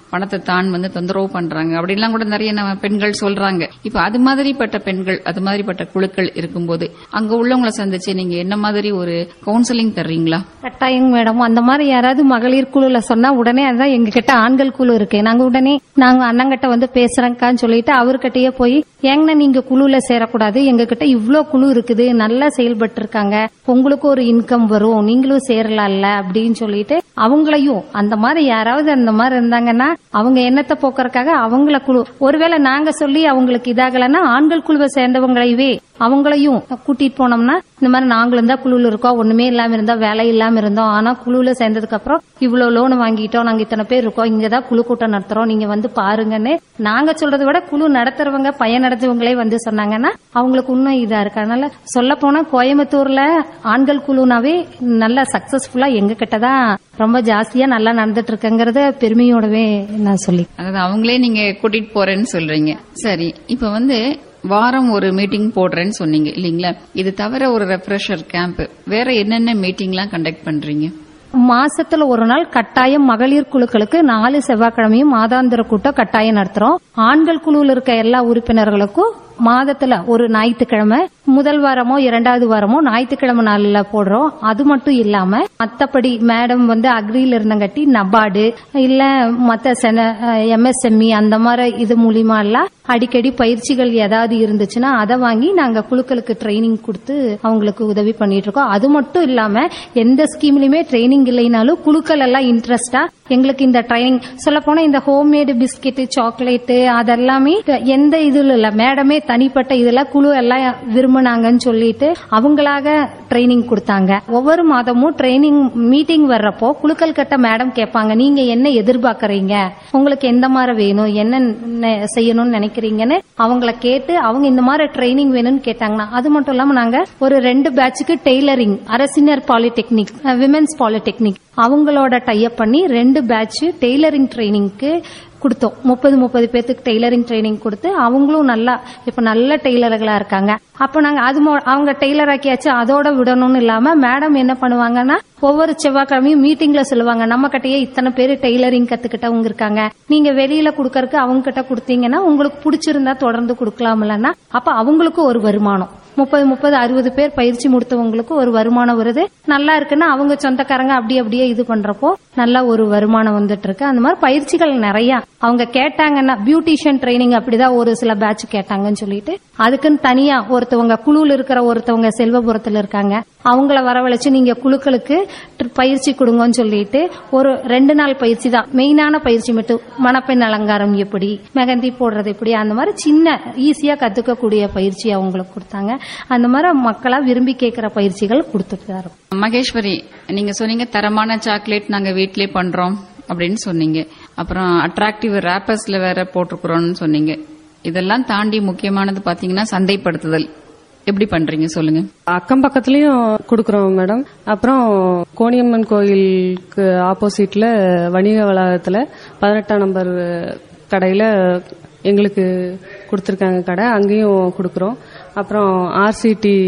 பணத்தை தான் வந்து தொந்தரவு பண்றாங்க அப்படிலாம் கூட நிறைய நம்ம பெண்கள் சொல்றாங்க இப்ப அது மாதிரிப்பட்ட பெண்கள் அது மாதிரிப்பட்ட குழுக்கள் இருக்கும்போது அங்க உள்ளவங்களை சந்திச்சு நீங்க என்ன மாதிரி ஒரு கவுன்சிலிங் தர்றீங்களா கட்டாயம் மேடம் அந்த மாதிரி யாராவது மகளிர் குழுல சொன்னா உடனே அதான் எங்க கிட்ட ஆண்கள் குழு இருக்கு நாங்க உடனே நாங்க அண்ணங்கிட்ட வந்து பேசுறேங்கான்னு சொல்லிட்டு அவர்கிட்டயே போய் ஏங்கண்ணா நீங்க குழுல சேரக்கூடாது எங்க கிட்ட இவ்ளோ குழு இருக்குது நல்லா செயல்பட்டு இருக்காங்க உங்களுக்கு ஒரு இன்கம் வரும் நீங்களும் சேரலாம்ல அப்படின்னு சொல்லிட்டு அவங்களையும் அந்த மாதிரி யாராவது அந்த மாதிரி இருந்தாங்கன்னா அவங்க எண்ணத்தை போக்குறதுக்காக அவங்கள குழு ஒருவேளை நாங்க சொல்லி அவங்களுக்கு இதாகலன்னா ஆண்கள் குழுவை சேர்ந்தவங்களையவே அவங்களையும் கூட்டிட்டு போனோம்னா இந்த மாதிரி நாங்களும் தான் குழுல இருக்கோம் ஒண்ணுமே இல்லாம இருந்தா வேலை இல்லாம இருந்தோம் ஆனா குழுல சேர்ந்ததுக்கு அப்புறம் இவ்வளவு லோன் வாங்கிட்டோம் நாங்க இத்தனை பேர் இருக்கோம் இங்கதான் குழு கூட்டம் நடத்துறோம் நீங்க வந்து பாருங்கன்னு நாங்க சொல்றதை விட குழு நடத்துறவங்க பையன் நடத்துவங்களே வந்து சொன்னாங்கன்னா அவங்களுக்கு இன்னும் இதா இருக்கு அதனால சொல்ல போனா கோயம்புத்தூர்ல ஆண்கள் குழுனாவே நல்லா சக்சஸ்ஃபுல்லா எங்க கிட்ட தான் ரொம்ப ஜாஸ்தியா நல்லா நடந்துட்டு இருக்குங்கிறத பெருமையோடவே நான் சொல்லி அதாவது அவங்களே நீங்க கூட்டிட்டு போறேன்னு சொல்றீங்க சரி இப்ப வந்து வாரம் ஒரு மீட்டிங் போடுறேன்னு சொன்னீங்க இல்லீங்களா இது தவிர ஒரு ரெஃப்ரெஷர் கேம்ப் வேற என்னென்ன மீட்டிங்லாம் கண்டக்ட் பண்றீங்க மாசத்துல ஒரு நாள் கட்டாயம் மகளிர் குழுக்களுக்கு நாலு செவ்வாய்க்கிழமையும் மாதாந்திர கூட்டம் கட்டாயம் நடத்துறோம் ஆண்கள் குழுவில் இருக்க எல்லா உறுப்பினர்களுக்கும் மாதத்துல ஒரு ஞாயிற்றுக்கிழமை முதல் வாரமோ இரண்டாவது வாரமோ ஞாயிற்றுக்கிழமை நாள்ல போடுறோம் அது மட்டும் இல்லாம மத்தபடி மேடம் வந்து அக்ரியில இருந்தங்காட்டி நபார்டு இல்ல மத்த எம்எஸ்எம்இ அந்த மாதிரி இது மூலியமா எல்லாம் அடிக்கடி பயிற்சிகள் ஏதாவது இருந்துச்சுன்னா அதை வாங்கி நாங்க குழுக்களுக்கு ட்ரைனிங் கொடுத்து அவங்களுக்கு உதவி பண்ணிட்டு இருக்கோம் அது மட்டும் இல்லாம எந்த ஸ்கீம்லயுமே ட்ரைனிங் இல்லைனாலும் குழுக்கள் எல்லாம் இன்ட்ரெஸ்டா எங்களுக்கு இந்த ட்ரைனிங் சொல்ல போனா இந்த ஹோம்மேடு பிஸ்கெட் சாக்லேட் அதெல்லாமே எந்த இதுல இல்ல மேடமே தனிப்பட்ட இதுல குழு எல்லாம் விரும்பினாங்கன்னு சொல்லிட்டு அவங்களாக ட்ரைனிங் கொடுத்தாங்க ஒவ்வொரு மாதமும் ட்ரைனிங் மீட்டிங் வர்றப்போ குழுக்கள் கிட்ட மேடம் கேட்பாங்க நீங்க என்ன எதிர்பார்க்கறீங்க உங்களுக்கு எந்த மாதிரி வேணும் என்ன நெ- செய்யணும்னு நினைக்கிறீங்கன்னு அவங்கள கேட்டு அவங்க இந்த மாதிரி ட்ரைனிங் வேணும்னு கேட்டாங்கன்னா அது மட்டும் இல்லாம நாங்க ஒரு ரெண்டு பேட்சுக்கு டெய்லரிங் அரசினர் பாலிடெக்னிக் விமென்ஸ் பாலிடெக்னிக் அவங்களோட டைப் பண்ணி ரெண்டு பேட்ச் டெய்லரிங் ட்ரைனிங்க்கு கொடுத்தோம் முப்பது முப்பது பேத்துக்கு டெய்லரிங் ட்ரைனிங் கொடுத்து அவங்களும் நல்லா இப்ப நல்ல டெய்லர்களா இருக்காங்க அப்ப நாங்க அது மொ- அவங்க டெய்லர் ஆக்கியாச்சு அதோட விடணும்னு இல்லாம மேடம் என்ன பண்ணுவாங்கன்னா ஒவ்வொரு செவ்வாய்க்கிழமையும் மீட்டிங்ல சொல்லுவாங்க நம்ம கிட்டயே இத்தனை பேர் டெய்லரிங் கத்துக்கிட்டவங்க இருக்காங்க நீங்க வெளியில குடுக்கறதுக்கு அவங்க கிட்ட கொடுத்தீங்கன்னா உங்களுக்கு பிடிச்சிருந்தா தொடர்ந்து கொடுக்கலாம் இல்லைன்னா அப்ப அவங்களுக்கு ஒரு வருமானம் முப்பது முப்பது அறுபது பேர் பயிற்சி முடித்தவங்களுக்கு ஒரு வருமானம் வருது நல்லா இருக்குன்னா அவங்க சொந்தக்காரங்க அப்படி அப்படியே இது பண்றப்போ நல்ல ஒரு வருமானம் வந்துட்டு இருக்கு அந்த மாதிரி பயிற்சிகள் நிறைய அவங்க கேட்டாங்கன்னா பியூட்டிஷியன் ட்ரைனிங் அப்படிதான் ஒரு சில பேட்ச் கேட்டாங்கன்னு சொல்லிட்டு அதுக்குன்னு தனியா ஒருத்தவங்க குழுல இருக்கிற ஒருத்தவங்க செல்வபுரத்துல இருக்காங்க அவங்கள வரவழைச்சு நீங்க குழுக்களுக்கு ட்ரி- பயிற்சி கொடுங்கன்னு சொல்லிட்டு ஒரு ரெண்டு நாள் பயிற்சி தான் மெயினான பயிற்சி மட்டும் மணப்பெண் அலங்காரம் எப்படி மெகந்தி போடுறது எப்படி அந்த மாதிரி சின்ன ஈஸியா கத்துக்கக்கூடிய பயிற்சி அவங்களுக்கு கொடுத்தாங்க அந்த மாதிரி மக்களா விரும்பி கேட்கிற பயிற்சிகள் கொடுத்துட்டு தான் இருக்கோம். மகேஸ்வரி நீங்க சொன்னீங்க தரமான சாக்லேட் நாங்க வீட்டிலே பண்றோம் அப்படின்னு சொன்னீங்க அப்புறம் அட்ராக்டிவ் ரேப்பர்ஸ்ல வேற போட்டிருக்கிறோம்னு சொன்னீங்க இதெல்லாம் தாண்டி முக்கியமானது பாத்தீங்கன்னா சந்தைப்படுத்துதல் எப்படி பண்றீங்க சொல்லுங்க அக்கம் பக்கத்துலயும் கொடுக்கறோம் மேடம் அப்புறம் கோணியம்மன் கோயிலுக்கு ஆப்போசிட்ல வணிக வளாகத்துல பதினெட்டாம் நம்பர் கடையில எங்களுக்கு கொடுத்துருக்காங்க கடை அங்கேயும் கொடுக்கறோம் அப்புறம் ஆர்சிடி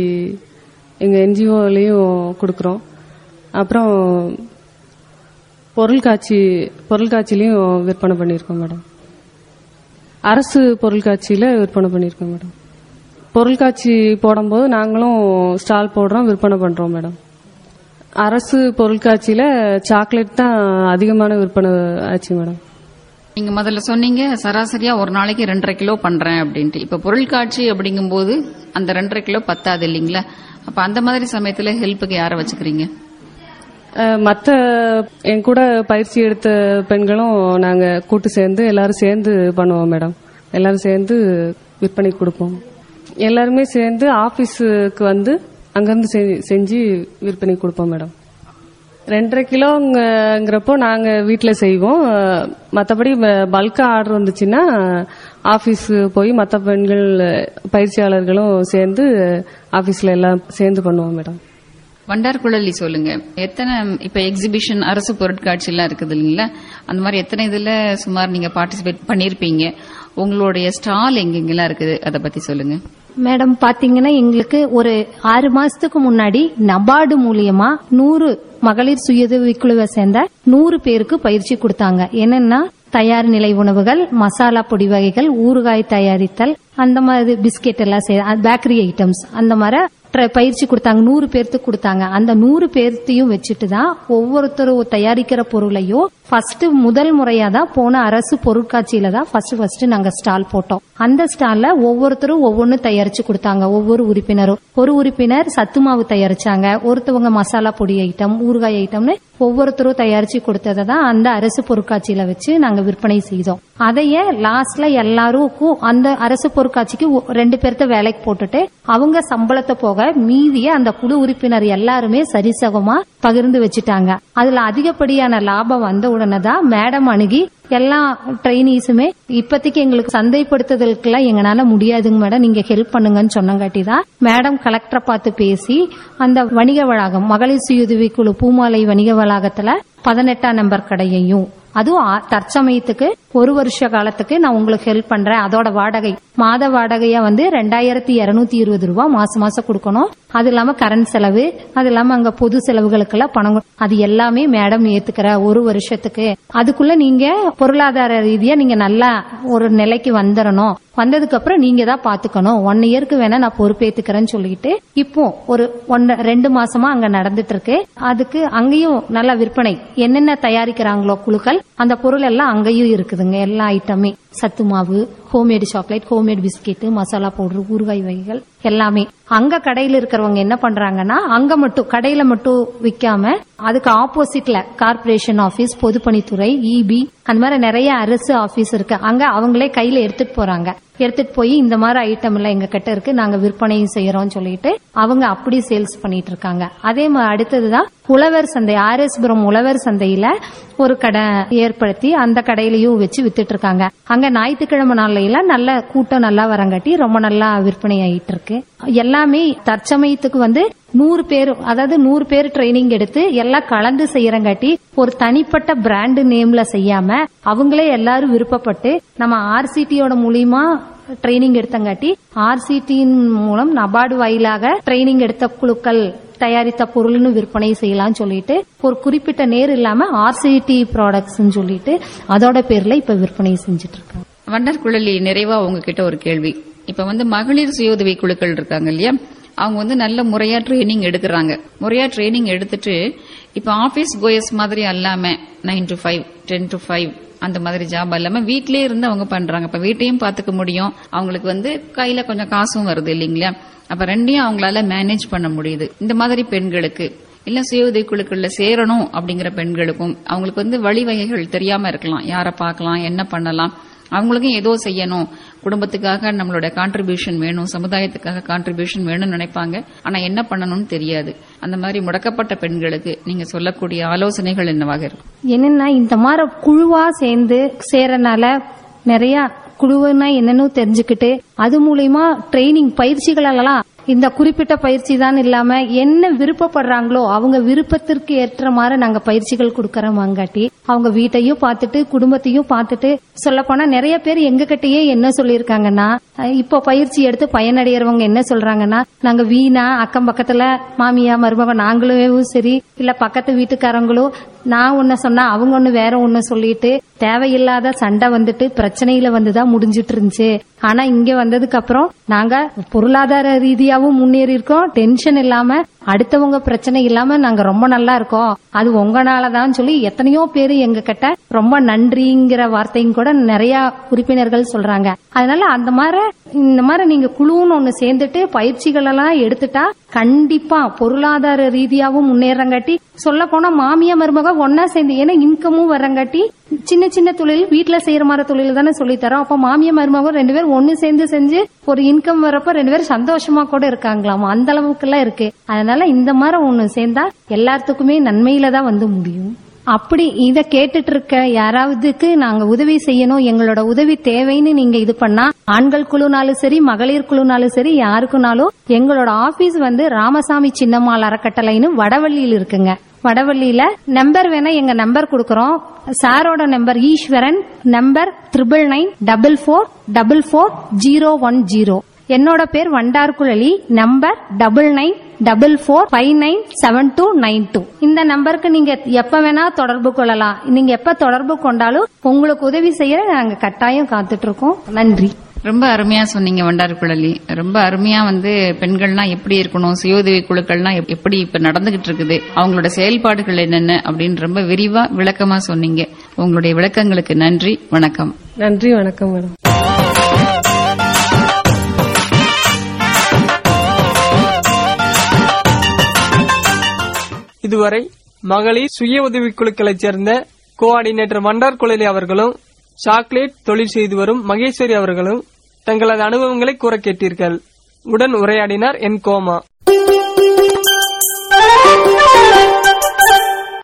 எங்க என்ஜிஓலையும் கொடுக்கறோம் அப்புறம் பொருள்காட்சி பொருள்காட்சியிலையும் விற்பனை பண்ணியிருக்கோம் மேடம் அரசு பொருள்காட்சியில விற்பனை பண்ணியிருக்கோம் மேடம் பொருள்காட்சி போடும்போது நாங்களும் ஸ்டால் போடுறோம் விற்பனை பண்றோம் மேடம் அரசு பொருட்காட்சியில சாக்லேட் தான் அதிகமான விற்பனை ஆச்சு மேடம் நீங்க முதல்ல சொன்னீங்க சராசரியா ஒரு நாளைக்கு ரெண்டரை கிலோ பண்றேன் அப்படின்ட்டு இப்ப பொருட்காட்சி அப்படிங்கும்போது அந்த ரெண்டரை கிலோ பத்தாது இல்லைங்களா அப்ப அந்த மாதிரி சமயத்துல ஹெல்ப்புக்கு யாரை வச்சுக்கிறீங்க அஹ், மத்த என் கூட பயிற்சி எடுத்த பெண்களும் நாங்க கூட்டு சேர்ந்து எல்லாரும் சேர்ந்து பண்ணுவோம் மேடம் எல்லாரும் சேர்ந்து விற்பனை கொடுப்போம் எல்லாருமே சேர்ந்து ஆபீஸுக்கு வந்து அங்கிருந்து செ- செஞ்சு விற்பனை கொடுப்போம் மேடம் ரெண்டரை கிலோங்கிறப்போ நாங்க வீட்ல செய்வோம் அஹ், மத்தபடி பல்கா ஆர்டர் வந்துச்சுன்னா ஆபீஸ் போய் மத்த பெண்கள் பயிற்சியாளர்களும் சேர்ந்து ஆபீஸ்ல எல்லாம் சேர்ந்து பண்ணுவோம் மேடம் வண்டார் குழலி சொல்லுங்க எத்தனை இப்ப எக்ஸிபிஷன் அரசு பொருட்காட்சி எல்லாம் இருக்குது இல்லைங்களா அந்த மாதிரி எத்தனை இதுல சுமார் நீங்க பார்ட்டிசிபேட் பண்ணிருப்பீங்க உங்களுடைய ஸ்டால் எங்கெங்கெல்லாம் இருக்குது அதை பத்தி சொல்லுங்க மேடம் பாத்தீங்கன்னா எங்களுக்கு ஒரு ஆறு மாசத்துக்கு முன்னாடி நபார்டு மூலியமா நூறு மகளிர் சுயஉதவி குழுவை சேர்ந்த நூறு பேருக்கு பயிற்சி கொடுத்தாங்க என்னன்னா தயார் நிலை உணவுகள் மசாலா பொடி வகைகள் ஊறுகாய் தயாரித்தல் அந்த மாதிரி பிஸ்கெட் எல்லாம் செய்ய பேக்கரி ஐட்டம்ஸ் அந்த மாதிரி ட்ர- பயிற்சி கொடுத்தாங்க நூறு பேர்த்துக்கு கொடுத்தாங்க அந்த நூறு பேர்த்தையும் வச்சுட்டு தான் ஒவ்வொருத்தரும் தயாரிக்கிற பொருளையும் ஃபர்ஸ்ட் முதல் முறையா தான் போன அரசு பொருட்காட்சியில தான் ஃபர்ஸ்ட் ஃபர்ஸ்ட் நாங்க ஸ்டால் போட்டோம் அந்த ஸ்டால்ல ஒவ்வொருத்தரும் ஒவ்வொன்னு தயாரிச்சு கொடுத்தாங்க ஒவ்வொரு உறுப்பினரும் ஒரு உறுப்பினர் சத்து மாவு தயாரிச்சாங்க ஒருத்தவங்க மசாலா பொடி ஐட்டம் ஊறுகாய் ஐட்டம்னு ஒவ்வொருத்தரும் தயாரிச்சு கொடுத்ததை தான் அந்த அரசு பொருட்காட்சியில வச்சு நாங்க விற்பனை செய்தோம் அதையே லாஸ்ட்ல எல்லாருக்கும் அந்த அரசு பொருட்காட்சிக்கு ஒ- ரெண்டு பேர்த்த வேலைக்கு போட்டுட்டு அவங்க சம்பளத்தை போக மீதிய அந்த குழு உறுப்பினர் எல்லாருமே சரிசகமா பகிர்ந்து வச்சுட்டாங்க அதுல அதிகப்படியான லாபம் வந்த உடனே தான் மேடம் அணுகி எல்லா ட்ரைனீஸுமே இப்போதைக்கு எங்களுக்கு சந்தைப்படுத்துதலுக்குலாம் எங்களால முடியாதுங்க மேடம் நீங்க ஹெல்ப் பண்ணுங்கன்னு சொன்னங்காட்டி தான் மேடம் கலெக்டரை பார்த்து பேசி அந்த வணிக வளாகம் மகளிர் சுயுதவி குழு பூமாலை வணிக வளாகத்துல பதினெட்டாம் நம்பர் கடையையும் அதுவும் ஆ- தற்சமயத்துக்கு ஒரு வருஷ காலத்துக்கு நான் உங்களுக்கு ஹெல்ப் பண்றேன் அதோட வாடகை மாத வாடகையா வந்து ரெண்டாயிரத்தி இருநூத்தி இருபது ரூபாய் மாசம் மாசம் கொடுக்கணும் அது இல்லாம கரண்ட் செலவு அது இல்லாம அங்க பொது செலவுகளுக்கெல்லாம் பணம் கொடு- அது எல்லாமே மேடம் ஏத்துக்கிற ஒரு வருஷத்துக்கு அதுக்குள்ள நீங்க பொருளாதார ரீதியா நீங்க நல்லா ஒரு நிலைக்கு வந்துடணும் வந்ததுக்கு அப்புறம் நீங்க தான் பாத்துக்கணும் ஒன் இயருக்கு வேணா நான் பொறுப்பேத்துக்கிறேன்னு சொல்லிட்டு இப்போ ஒரு ஒன்னு ரெண்டு மாசமா அங்க நடந்துட்டு இருக்கு அதுக்கு அங்கேயும் நல்ல விற்பனை என்னென்ன தயாரிக்கிறாங்களோ குழுக்கள் அந்த பொருள் எல்லாம் அங்கேயும் இருக்குதுங்க எல்லா ஐட்டமே சத்து மாவு homemade chocolate homemade biscuit masala powder ஊறுகாய் வகைகள் எல்லாமே அங்க கடையில இருக்கிறவங்க என்ன பண்றாங்கன்னா அங்க மட்டும் கடையில மட்டும் விக்காம அதுக்கு ஆப்போசிட்ல கார்ப்பரேஷன் ஆபீஸ் பொதுப்பணித்துறை இபி அந்த மாதிரி நிறைய அரசு ஆபீஸ் இருக்கு அங்க அவங்களே கையில எடுத்துட்டு போறாங்க எடுத்துட்டு போய் இந்த மாதிரி ஐட்டம் எல்லாம் எங்க கிட்ட இருக்கு நாங்க விற்பனையும் செய்யறோம்னு சொல்லிட்டு அவங்க அப்படி சேல்ஸ் பண்ணிட்டு இருக்காங்க அதே மாதிரி அடுத்ததுதான் உழவர் சந்தை ஆர்எஸ்புரம் உழவர் சந்தையில ஒரு கடை ஏற்படுத்தி அந்த கடையிலயும் வச்சு வித்துட்டு இருக்காங்க அங்க ஞாயிற்றுக்கிழமை நாள்ல எல்லாம் நல்ல கூட்டம் நல்லா வரங்காட்டி ரொம்ப நல்லா விற்பனை ஆயிட்டு இருக்கு எல்லாமே தற்சமயத்துக்கு வந்து நூறு பேர் அதாவது நூறு பேர் ட்ரைனிங் எடுத்து எல்லாம் கலந்து செய்யறங்காட்டி ஒரு தனிப்பட்ட பிராண்ட் நேம்ல செய்யாம அவங்களே எல்லாரும் விருப்பப்பட்டு நம்ம ஆர்சிடியோட மூலியமா ட்ரைனிங் எடுத்தங்காட்டி ஆர்சிடியின் மூலம் நபார்டு வாயிலாக ட்ரைனிங் எடுத்த குழுக்கள் தயாரித்த பொருள்னு விற்பனை செய்யலாம்னு சொல்லிட்டு ஒரு குறிப்பிட்ட நேர் இல்லாம ஆர்சிடி ப்ராடக்ட்ஸ் சொல்லிட்டு அதோட பேர்ல இப்ப விற்பனை செஞ்சுட்டு இருக்காங்க வண்டர் குழலி நிறைவா உங்ககிட்ட ஒரு கேள்வி இப்ப வந்து மகளிர் சுய உதவி குழுக்கள் இருக்காங்க இல்லையா அவங்க வந்து நல்ல முறையா ட்ரைனிங் எடுக்கிறாங்க முறையா ட்ரைனிங் எடுத்துட்டு இப்ப ஆபீஸ் கோயஸ் மாதிரி அல்லாம nine to five ten to five அந்த மாதிரி ஜாப் இல்லாம வீட்லயே இருந்து அவங்க பண்றாங்க இப்ப வீட்டையும் பாத்துக்க முடியும் அவங்களுக்கு வந்து கையில கொஞ்சம் காசும் வருது இல்லைங்களா அப்ப ரெண்டையும் அவங்களால மேனேஜ் பண்ண முடியுது இந்த மாதிரி பெண்களுக்கு இல்ல சுய உதவி குழுக்கள்ல சேரணும் அப்படிங்கிற பெண்களுக்கும் அவங்களுக்கு வந்து வழிவகைகள் தெரியாம இருக்கலாம் யாரை பார்க்கலாம் என்ன பண்ணலாம் அவங்களுக்கும் ஏதோ செய்யணும் குடும்பத்துக்காக நம்மளோட கான்ட்ரிபியூஷன் வேணும் சமுதாயத்துக்காக கான்ட்ரிபியூஷன் வேணும்னு நினைப்பாங்க ஆனா என்ன பண்ணணும்னு தெரியாது அந்த மாதிரி முடக்கப்பட்ட பெண்களுக்கு நீங்க சொல்லக்கூடிய ஆலோசனைகள் என்னவாக இருக்கும் என்னன்னா இந்த மாதிரி குழுவா சேர்ந்து சேரனால நிறைய குழுவுனா என்னன்னு தெரிஞ்சுக்கிட்டு அது மூலியமா ட்ரைனிங் பயிற்சிகள் எல்லாம் இந்த குறிப்பிட்ட பயிற்சி தான் இல்லாம என்ன விருப்பப்படுறாங்களோ அவங்க விருப்பத்திற்கு ஏற்ற மாதிரி நாங்க பயிற்சிகள் கொடுக்கறோமாங்காட்டி அவங்க வீட்டையும் பார்த்துட்டு குடும்பத்தையும் பார்த்துட்டு சொல்ல போனா நிறைய பேர் எங்க கிட்டயே என்ன சொல்லியிருக்காங்கன்னா அஹ் இப்போ பயிற்சி எடுத்து பயனடைகிறவங்க என்ன சொல்றாங்கன்னா நாங்க வீணா அக்கம் பக்கத்துல மாமியா மருமக நாங்களும் சரி இல்ல பக்கத்து வீட்டுக்காரங்களும் நான் ஒன்ன சொன்னா அவங்க ஒண்ணு வேற ஒண்ணு சொல்லிட்டு தேவையில்லாத சண்டை வந்துட்டு பிரச்சனையில வந்துதான் முடிஞ்சிட்டு இருந்துச்சு ஆனா இங்க வந்ததுக்கு அப்புறம் நாங்க பொருளாதார ரீதியாவும் முன்னேறி இருக்கோம் டென்ஷன் இல்லாம அடுத்தவங்க பிரச்சனை இல்லாம நாங்க ரொம்ப நல்லா இருக்கோம் அது உங்கனாலதான் சொல்லி எத்தனையோ பேரு எங்க கிட்ட ரொம்ப நன்றிங்கிற வார்த்தையும் கூட நிறைய உறுப்பினர்கள் சொல்றாங்க அதனால அந்த மாதிரி இந்த மாதிரி நீங்க குழுன்னு ஒண்ணு சேர்ந்துட்டு பயிற்சிகள் எல்லாம் எடுத்துட்டா கண்டிப்பா பொருளாதார ரீதியாவும் முன்னேறங்காட்டி சொல்ல போனா மாமியா மருமக ஒன்னா சேர்ந்து ஏன்னா இன்கமும் வரங்காட்டி சின்ன சின்ன தொழில் வீட்டுல செய்யற மாதிரி தொழில் தானே சொல்லி தரோம் அப்ப மாமியா மருமக ரெண்டு பேரும் ஒண்ணு சேர்ந்து செஞ்சு ஒரு இன்கம் வரப்ப ரெண்டு பேரும் சந்தோஷமா கூட இருக்காங்களாமா அந்த அளவுக்கு எல்லாம் இருக்கு அதனால இந்த மாதிரி ஒண்ணு சேர்ந்தா எல்லாத்துக்குமே நன்மையில தான் வந்து முடியும் அப்படி இத கேட்டுட்டு இருக்க யாராவதுக்கு நாங்க உதவி செய்யணும் எங்களோட உதவி தேவைன்னு நீங்க இது பண்ணா ஆண்கள் குழுனாலும் சரி மகளிர் குழுனாலும் சரி யாருக்குனாலும் எங்களோட ஆபீஸ் வந்து ராமசாமி சின்னம்மாள் அறக்கட்டளைன்னு வடவள்ளியில் இருக்குங்க வடவள்ளியில நம்பர் வேணா எங்க நம்பர் கொடுக்கறோம் சாரோட number Eswaran number triple nine double four double four zero one zero என்னோட பேர் Vandarkuzhali number double nine double four five nine seven two nine two இந்த நம்பருக்கு நீங்க எப்ப வேணா தொடர்பு கொள்ளலாம் நீங்க எப்ப தொடர்பு கொண்டாலும் உங்களுக்கு உதவி செய்ய நாங்க கட்டாயம் காத்துட்டு இருக்கோம் நன்றி ரொம்ப அருமையா சொன்னீங்க வண்டார்குழலி ரொம்ப அருமையா வந்து பெண்கள்லாம் எப்படி இருக்கணும் சுய உதவி குழுக்கள்லாம் எப்- எப்படி இப்ப நடந்துகிட்டு இருக்குது அவங்களோட செயல்பாடுகள் என்னென்ன அப்படின்னு ரொம்ப விரிவா விளக்கமா சொன்னீங்க உங்களுடைய விளக்கங்களுக்கு நன்றி வணக்கம் நன்றி வணக்கம் மேடம் இதுவரை மகளிர் சுய உதவிக் குழுக்களைச் சேர்ந்த கோஆர்டினேட்டர் வண்டார் குழலி அவர்களும் சாக்லேட் தொழில் செய்து வரும் மகேஸ்வரி அவர்களும் தங்களது அனுபவங்களை கூற கேட்டீர்கள் உடன் உரையாடினார் என் கோமா